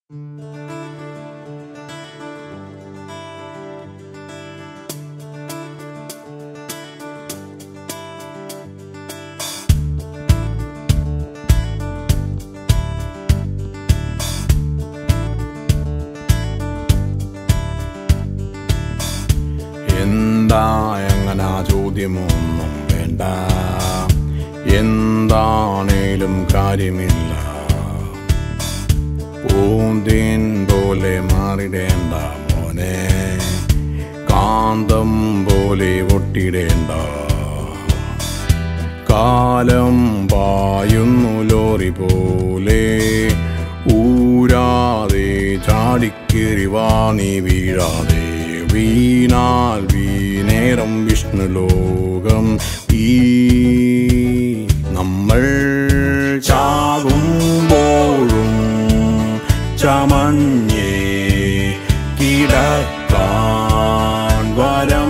എന്താ എങ്ങനാ ചോദ്യമൊന്നും വേണ്ട എന്താണേലും കാര്യമില്ല പൂന്തേൻ പോലെ മാറിടേണ്ട മോനെ കാന്തം പോലെ ഒട്ടിടേണ്ട കാലം പായുന്നു ലോറി പോലെ ഊരാതെ ചാടിക്കേറി വാണി വീഴാതെ വീണാൽ വീനേരം വിഷ്ണു ലോകം ഈ നമ്മൾ ചാകുമ്പോഴും ചമഞ്ഞേ കിടക്കാൻ വരം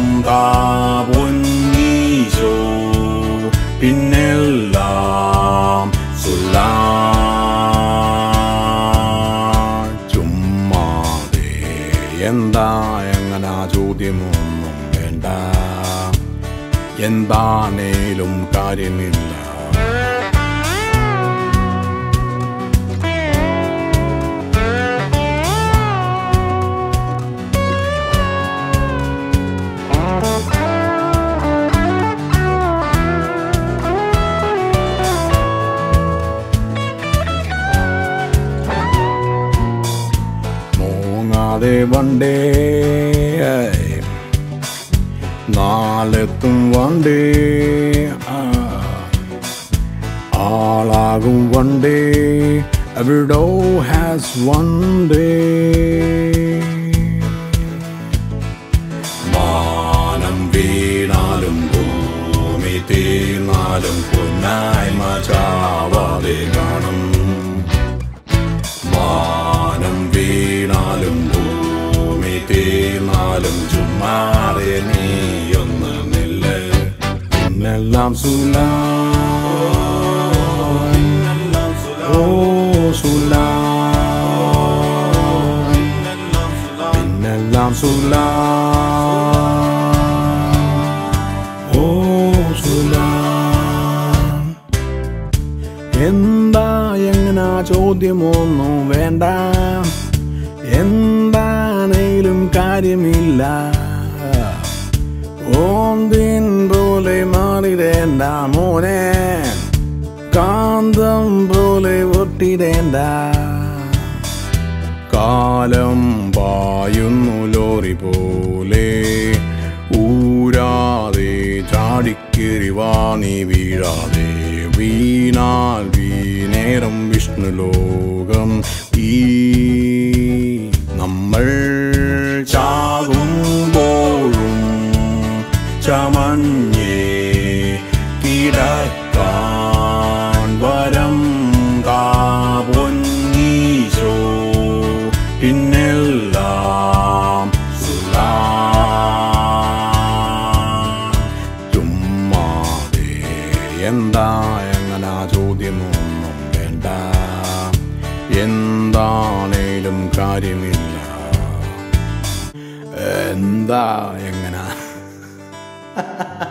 താപൊന്നീശോ പിന്നെല്ലാം സുല്ല ചുമ്മാതെ എന്താ എങ്ങനാ ചോദ്യമൊന്നും വേണ്ട എന്താണേലും കാര്യമില്ല മൂങ്ങാതെ വണ്ടേ നാളെത്തും വണ്ടേ ആ. ആളാകും വണ്ടേ എവിടോ ഹാസ് വണ്ടേ മാനം വീണാലും ഭൂമി തീർന്നാലും പൊന്നായി മചാവാതെ കാണും മാനം വീണാലും ഭൂമി തീർന്നാലും ചുമ്മാതെ നീയൊന്ന് നില്ല് പിന്നെല്ലാം സുല ഓ സുല പിന്നെല്ലാം സുല ഓ സുല എന്താ എങ്ങനാ ചോദ്യമൊന്നും വേണ്ട എന്താണേലും കാര്യമില്ല ഓന്തിൻ പോലെ മാറിടേണ്ട മോനെ കാന്തം പോലെ ഒട്ടിടേണ്ട കാലം പായുന്നു ലോറി പോലെ ഊരാതെ ചാടിക്കേറി വാണി വീഴാതെ വീണാൽ വീനേരം വിഷ്ണു ലോകം ഈ നമ്മൾ ചാകുമ്പോഴും ചമഞ്ഞേ കിടക്കാൻ വരം കാപൊന്നീശോ പിന്നെല്ലാം സുലാ ചുമ്മാതെ എന്താ എങ്ങനാ ചോദ്യമൊന്നും വേണ്ട എന്താണേലും കാര്യമില്ല എന്താ എങ്ങനാ